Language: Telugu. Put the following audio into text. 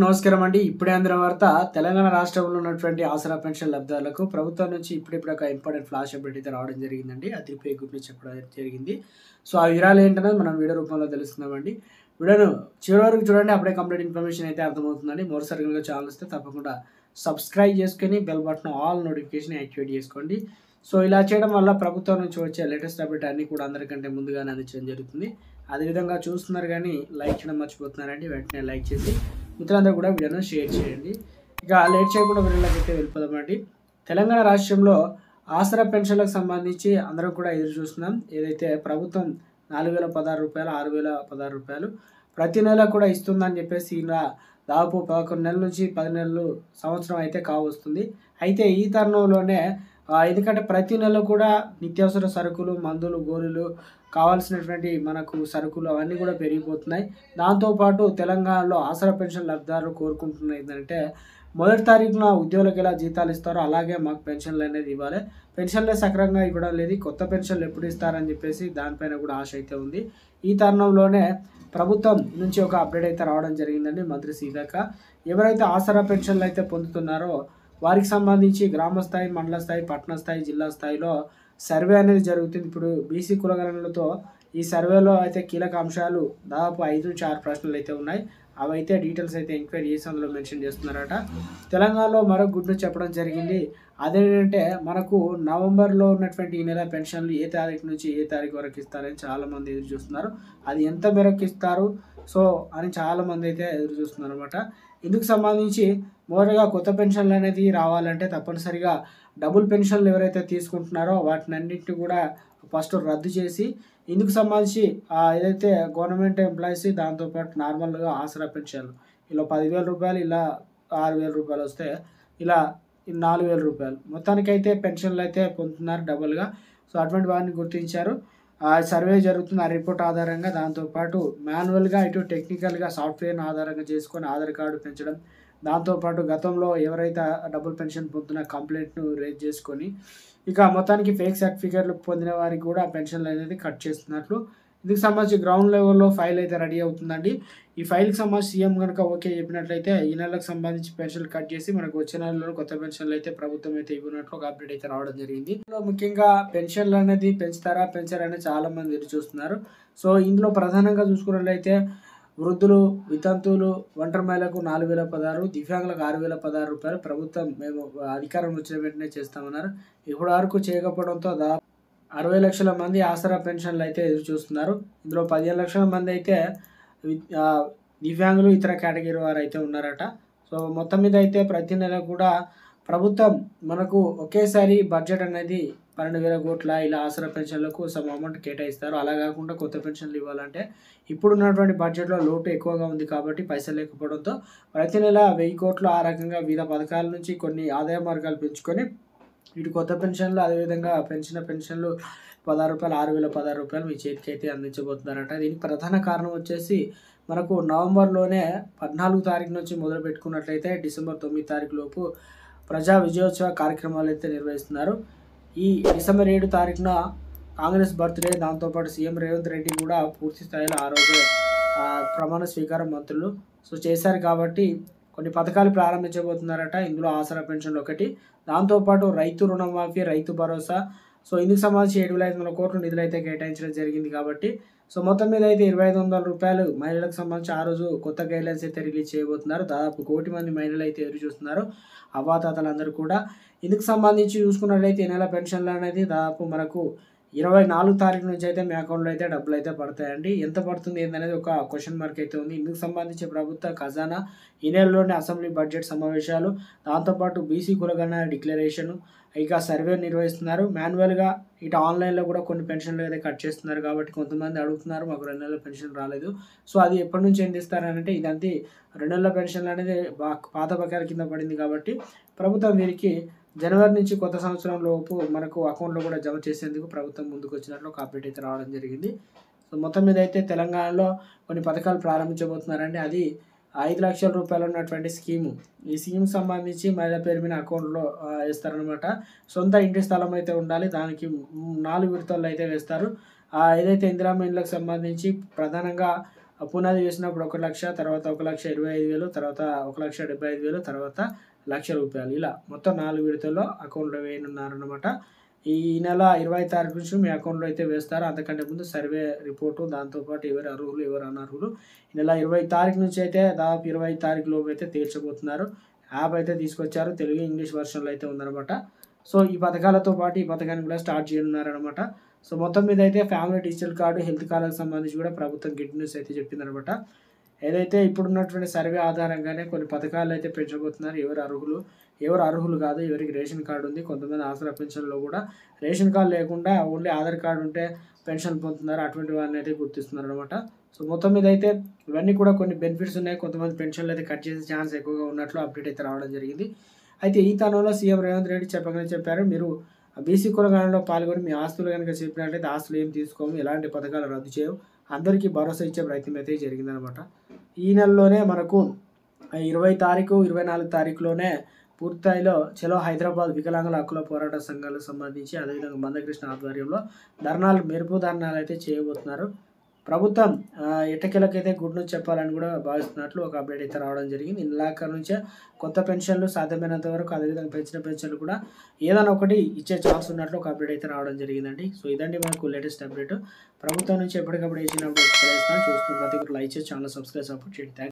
నమస్కారం అండి ఇప్పుడే అందిన వార్త తెలంగాణ రాష్ట్రంలో ఉన్నటువంటి ఆసరా పెన్షన్ లబ్ధారులకు ప్రభుత్వం నుంచి ఇప్పుడిప్పుడు ఒక ఇంపార్టెంట్ ఫ్లాష్ అప్డేట్ అయితే రావడం జరిగిందండి అది పే గురించి చెప్పడం జరిగింది సో ఆ వివరాలు ఏంటనేది మనం వీడియో రూపంలో తెలుసుకుందామండి వీడియోను చివరి వరకు చూడండి అప్పుడే కంప్లీట్ ఇన్ఫర్మేషన్ అయితే అర్థమవుతుందండి మరోసారిగా ఛానల్ వస్తే తప్పకుండా సబ్స్క్రైబ్ చేసుకొని bell button all notification activate చేసుకోండి సో ఇలా చేయడం వల్ల ప్రభుత్వం నుంచి వచ్చే లేటెస్ట్ అప్డేట్ అన్నీ కూడా అందరికంటే ముందుగానే అందించడం జరుగుతుంది అదేవిధంగా చూస్తున్నారు కానీ లైక్ చేయడం మర్చిపోతున్నారండి వెంటనే లైక్ చేసి మిత్రులందరూ కూడా వీడియోను షేర్ చేయండి ఇక లేట్ చేయకుండా వీడియోలోకి అయితే వెళ్ళిపోదామండి తెలంగాణ రాష్ట్రంలో ఆసరా పెన్షన్లకు సంబంధించి అందరం కూడా ఎదురు చూస్తున్నాం ఏదైతే ప్రభుత్వం నాలుగు వేల పదహారు రూపాయలు ఆరు వేల పదహారు రూపాయలు ప్రతి నెల కూడా ఇస్తుందని చెప్పేసి ఇలా దాదాపు పదకొండు నెలల నుంచి పది నెలలు సంవత్సరం అయితే కావస్తుంది అయితే ఈ తరుణంలోనే ఆ, ఎందుకంటే ప్రతి నెల కూడా నిత్యావసర సరుకులు మందులు గోళీలు కావాల్సినటువంటి మనకు సరుకులు అవన్నీ కూడా పెరిగిపోతున్నాయి దాంతోపాటు తెలంగాణలో ఆసరా పెన్షన్ లబ్ధిదారులు కోరుకుంటున్నది ఏంటంటే మొదటి తారీఖున ఉద్యోగులకు ఎలా జీతాలు ఇస్తారో అలాగే మాకు పెన్షన్లు అనేది ఇవ్వాలి పెన్షన్లే సక్రమంగా ఇవ్వడం లేదు కొత్త పెన్షన్లు ఎప్పుడు ఇస్తారని చెప్పేసి దానిపైన కూడా ఆశ అయితే ఉంది ఈ తరుణంలోనే ప్రభుత్వం నుంచి ఒక అప్డేట్ అయితే రావడం జరిగిందండి మంత్రి సీతక్క ఎవరైతే ఆసరా పెన్షన్లు అయితే పొందుతున్నారో వారికి సంబంధించి గ్రామ స్థాయి మండల స్థాయి పట్టణ స్థాయి జిల్లా స్థాయిలో సర్వే అనేది జరుగుతుంది ఇప్పుడు బీసీ కులగణనలతో ఈ సర్వేలో అయితే కీలక అంశాలు దాదాపు ఐదు నుంచి ఆరు ప్రశ్నలు అయితే ఉన్నాయి అవి అయితే డీటెయిల్స్ అయితే ఎంక్వైరీ చేసి అందులో మెన్షన్ చేస్తున్నారట తెలంగాణలో మరో గుడ్డు చెప్పడం జరిగింది అదేంటంటే మనకు నవంబర్లో ఉన్నటువంటి ఈ నెల పెన్షన్లు ఏ తారీఖు నుంచి ఏ తారీఖు వరకు ఇస్తారని చాలామంది ఎదురు చూస్తున్నారు అది ఎంత మేరకు ఇస్తారు సో అని చాలామంది అయితే ఎదురు చూస్తున్నారు అనమాట ఇందుకు సంబంధించి మొదటగా కొత్త పెన్షన్లు అనేది రావాలంటే తప్పనిసరిగా డబుల్ పెన్షన్లు ఎవరైతే తీసుకుంటున్నారో వాటిని అన్నింటినీ కూడా ఫస్ట్ రద్దు చేసి ఇందుకు సంబంధించి ఆ, ఏదైతే గవర్నమెంట్ ఎంప్లాయీస్ దాంతోపాటు నార్మల్గా ఆసరా పెన్షన్లు ఇలా పదివేల రూపాయలు ఇలా ఆరు వేల రూపాయలు వస్తే ఇలా ఈ నాలుగు వేల రూపాయలు మొత్తానికైతే పెన్షన్లు అయితే పొందుతున్నారు డబుల్గా సో అటువంటి వారిని గుర్తించారు ఆ సర్వే జరుగుతుంది ఆ రిపోర్ట్ ఆధారంగా దాంతోపాటు మాన్యువల్గా ఇటు టెక్నికల్గా సాఫ్ట్వేర్ని ఆధారంగా చేసుకొని ఆధార్ కార్డు పెంచడం దాంతోపాటు గతంలో ఎవరైతే డబుల్ పెన్షన్ పొందుతున్న కంప్లైంట్ను రేజ్ చేసుకొని ఇక మొత్తానికి ఫేక్ సర్టిఫికేట్లు పొందిన వారికి కూడా పెన్షన్లు అనేది కట్ చేస్తున్నట్లు ఇందుకు సంబంధించి గ్రౌండ్ లెవెల్లో ఫైల్ అయితే రెడీ అవుతుందండి ఈ ఫైల్కి సంబంధించి సీఎం కనుక ఓకే చెప్పినట్లయితే ఈ నెలకు సంబంధించి పెన్షన్లు కట్ చేసి మనకు వచ్చే నెలలో కొత్త పెన్షన్లు అయితే ప్రభుత్వం అయితే ఇవ్వనట్లు ఒక అప్డేట్ అయితే రావడం జరిగింది ఇందులో ముఖ్యంగా పెన్షన్లు అనేది పెంచుతారా పెంచారని చాలా మంది ఎదురు చూస్తున్నారు సో ఇందులో ప్రధానంగా చూసుకున్నట్లయితే వృద్ధులు వితంతువులు ఒంటరి మహిళలకు నాలుగు వేల పదహారు దివ్యాంగులకు ఆరు వేల పదహారు రూపాయలు ప్రభుత్వం మేము అధికారం వచ్చిన వెంటనే చేస్తామన్నారు ఇప్పుడు వరకు చేయకపోవడంతో దాదాపు అరవై లక్షల మంది ఆసరా పెన్షన్లు అయితే ఎదురు చూస్తున్నారు ఇందులో పదిహేను లక్షల మంది అయితే వి- ఆ, దివ్యాంగులు ఇతర కేటగిరీ వారు అయితే ఉన్నారట సో మొత్తం మీద అయితే ప్రతి నెల కూడా ప్రభుత్వం మనకు ఒకేసారి బడ్జెట్ అనేది పన్నెండు వేల కోట్ల ఇలా ఆసరా పెన్షన్లకు సమ్ అమౌంట్ కేటాయిస్తారు అలా కాకుండా కొత్త పెన్షన్లు ఇవ్వాలంటే ఇప్పుడు ఉన్నటువంటి బడ్జెట్లో లోటు ఎక్కువగా ఉంది కాబట్టి పైసలు లేకపోవడంతో ప్రతి నెల వెయ్యి కోట్లు ఆ రకంగా వివిధ పథకాల నుంచి కొన్ని ఆదాయ మార్గాలు పెంచుకొని ఇటు కొత్త పెన్షన్లు అదేవిధంగా పెంచిన పెన్షన్లు పదహారు రూపాయలు ఆరు వేల పదహారు రూపాయలు మీ చేతికి అయితే అందించబోతున్నారట దీనికి ప్రధాన కారణం వచ్చేసి మనకు నవంబర్లోనే పద్నాలుగు తారీఖు నుంచి మొదలు పెట్టుకున్నట్లయితే డిసెంబర్ తొమ్మిది తారీఖు లోపు ప్రజా విజయోత్సవ కార్యక్రమాలు అయితే నిర్వహిస్తున్నారు ఈ డిసెంబర్ ఏడు తారీఖున కాంగ్రెస్ బర్త్డే దాంతోపాటు సీఎం రేవంత్ రెడ్డి కూడా పూర్తి స్థాయిలో ఆ రోజే ఆ, ప్రమాణ స్వీకారం మంత్రులు సో చేశారు కాబట్టి కొన్ని పథకాలు ప్రారంభించబోతున్నారట ఇందులో ఆసరా పెన్షన్లు ఒకటి దాంతోపాటు రైతు రుణమాఫీ రైతు భరోసా సో ఇందుకు సంబంధించి ఏడు వేల ఐదు వందల కోట్ల నిధులు అయితే కేటాయించడం జరిగింది కాబట్టి సో మొత్తం మీద అయితే ఇరవై ఐదు వందల రూపాయలు మహిళలకు సంబంధించి ఆ రోజు కొత్త గైడ్లైన్స్ అయితే రిలీజ్ చేయబోతున్నారు దాదాపు కోటి మంది మహిళలు అయితే ఎదురు చూస్తున్నారు అవ్వాతాతలందరూ కూడా ఇందుకు సంబంధించి చూసుకున్నట్లయితే ఈ నెల పెన్షన్లు అనేది దాదాపు మనకు ఇరవై నాలుగు తారీఖు నుంచి అయితే మీ అకౌంట్లో అయితే డబ్బులు అయితే పడతాయండి ఎంత పడుతుంది ఏందనేది ఒక క్వశ్చన్ మార్క్ అయితే ఉంది ఇందుకు సంబంధించి ప్రభుత్వ ఖజానా ఈ నెలలోని అసెంబ్లీ బడ్జెట్ సమావేశాలు దాంతోపాటు బీసీ కులగణ డిక్లరేషన్ ఇక సర్వే నిర్వహిస్తున్నారు మాన్యువల్గా ఇటు ఆన్లైన్లో కూడా కొన్ని పెన్షన్లు అయితే కట్ చేస్తున్నారు కాబట్టి కొంతమంది అడుగుతున్నారు మాకు రెండు నెలల పెన్షన్ రాలేదు సో అది ఎప్పటి నుంచి ఏం ఇస్తారనంటే ఇదంతా రెండు నెలల పెన్షన్లు అనేది బా- పాత బకాయిల కింద పడింది కాబట్టి ప్రభుత్వం వీరికి జనవరి నుంచి కొత్త సంవత్సరం లోపు మనకు అకౌంట్లో కూడా జమ చేసేందుకు ప్రభుత్వం ముందుకు వచ్చినట్లు ఒక అప్డేట్ అయితే రావడం జరిగింది సో మొత్తం మీద అయితే తెలంగాణలో కొన్ని పథకాలు ప్రారంభించబోతున్నారండి అది ఐదు లక్షల రూపాయలు ఉన్నటువంటి స్కీము ఈ స్కీమ్ సంబంధించి మహిళ పేరు మీద అకౌంట్లో ఆ, వేస్తారనమాట సొంత ఇంటి స్థలం అయితే ఉండాలి దానికి మ్, నాలుగు విడతల్లో అయితే వేస్తారు ఆ, ఏదైతే ఇందిరామ ఇండ్లకు సంబంధించి ప్రధానంగా ఆ పునాది వేసినప్పుడు ఒక లక్ష తర్వాత ఒక లక్ష ఇరవై ఐదు వేలు తర్వాత ఒక లక్ష డెబ్బై ఐదు వేలు తర్వాత లక్ష రూపాయలు ఇలా మొత్తం నాలుగు విడతల్లో అకౌంట్లో వేయనున్నారనమాట ఈ నెల ఇరవై తారీఖు నుంచి మీ అకౌంట్లో అయితే వేస్తారు అంతకంటే ముందు సర్వే రిపోర్టు దాంతోపాటు ఎవరు అర్హులు ఎవరు అనర్హులు ఈ నెల ఇరవై తారీఖు నుంచి అయితే దాదాపు ఇరవై తారీఖు లోపు అయితే తీర్చబోతున్నారు యాప్ అయితే తీసుకొచ్చారు తెలుగు ఇంగ్లీష్ వర్షన్లో అయితే ఉందన్నమాట సో ఈ పథకాలతో పాటు ఈ పథకాన్ని కూడా స్టార్ట్ చేయనున్నారనమాట సో మొత్తం మీద అయితే ఫ్యామిలీ డిజిటల్ కార్డు హెల్త్ కార్డులకు సంబంధించి కూడా ప్రభుత్వం గిట్ న్యూస్ అయితే చెప్పిందనమాట ఏదైతే ఇప్పుడున్నటువంటి సర్వే ఆధారంగానే కొన్ని పథకాలు అయితే పెంచబోతున్నారు ఎవరు అర్హులు ఎవరు అర్హులు కాదు ఎవరికి రేషన్ కార్డు ఉంది కొంతమంది ఆసరా పెన్షన్లో కూడా రేషన్ కార్డు లేకుండా ఓన్లీ ఆధార్ కార్డు ఉంటే పెన్షన్ పొందుతున్నారు అటువంటి వారిని అయితే గుర్తిస్తున్నారు అనమాట సో మొత్తం మీద అయితే ఇవన్నీ కూడా కొన్ని బెనిఫిట్స్ ఉన్నాయి కొంతమంది పెన్షన్లు అయితే కట్ చేసే ఛాన్స్ ఎక్కువగా ఉన్నట్లు అప్డేట్ అయితే రావడం జరిగింది అయితే ఈ తరుణంలో సీఎం రేవంత్ రెడ్డి చెప్పగానే చెప్పారు మీరు బీసీ కులగణంలో పాల్గొని మీ ఆస్తులు కనుక చెప్పినట్లయితే ఆస్తులు ఏం తీసుకోము ఎలాంటి పథకాలు రద్దు చేయవు అందరికీ భరోసా ఇచ్చే ప్రయత్నం అయితే జరిగిందనమాట ఈ నెలలోనే మనకు ఇరవై తారీఖు ఇరవై నాలుగు తారీఖులోనే పూర్తిస్థాయిలో చలో హైదరాబాద్ వికలాంగుల హక్కుల పోరాట సంఘాలకు సంబంధించి అదేవిధంగా మందకృష్ణ ఆధ్వర్యంలో ధర్నాలు మెరుపు ధర్నాలు అయితే చేయబోతున్నారు ప్రభుత్వం ఆ, ఎట్టకేలకైతే గుడ్ న్యూస్ చెప్పాలని కూడా భావిస్తున్నట్లు ఒక అప్డేట్ అయితే రావడం జరిగింది ఇలాక నుంచే కొత్త పెన్షన్లు సాధ్యమైనంత వరకు అదేవిధంగా పెంచిన పెన్షన్లు కూడా ఏదైనా ఒకటి ఇచ్చే ఛాన్స్ ఉన్నట్లు ఒక అప్డేట్ అయితే రావడం జరిగిందండి సో ఇదండి మనకు లేటెస్ట్ అప్డేట్ ప్రభుత్వం నుంచి ఎప్పటికప్పుడు ఇచ్చినప్పుడు తెలియస్తాను చూస్తూ ప్రతి ఒక్కరు లైక్ చేసి ఛానల్ సబ్స్క్రైబ్ సపోర్ట్ చేయండి Thank you.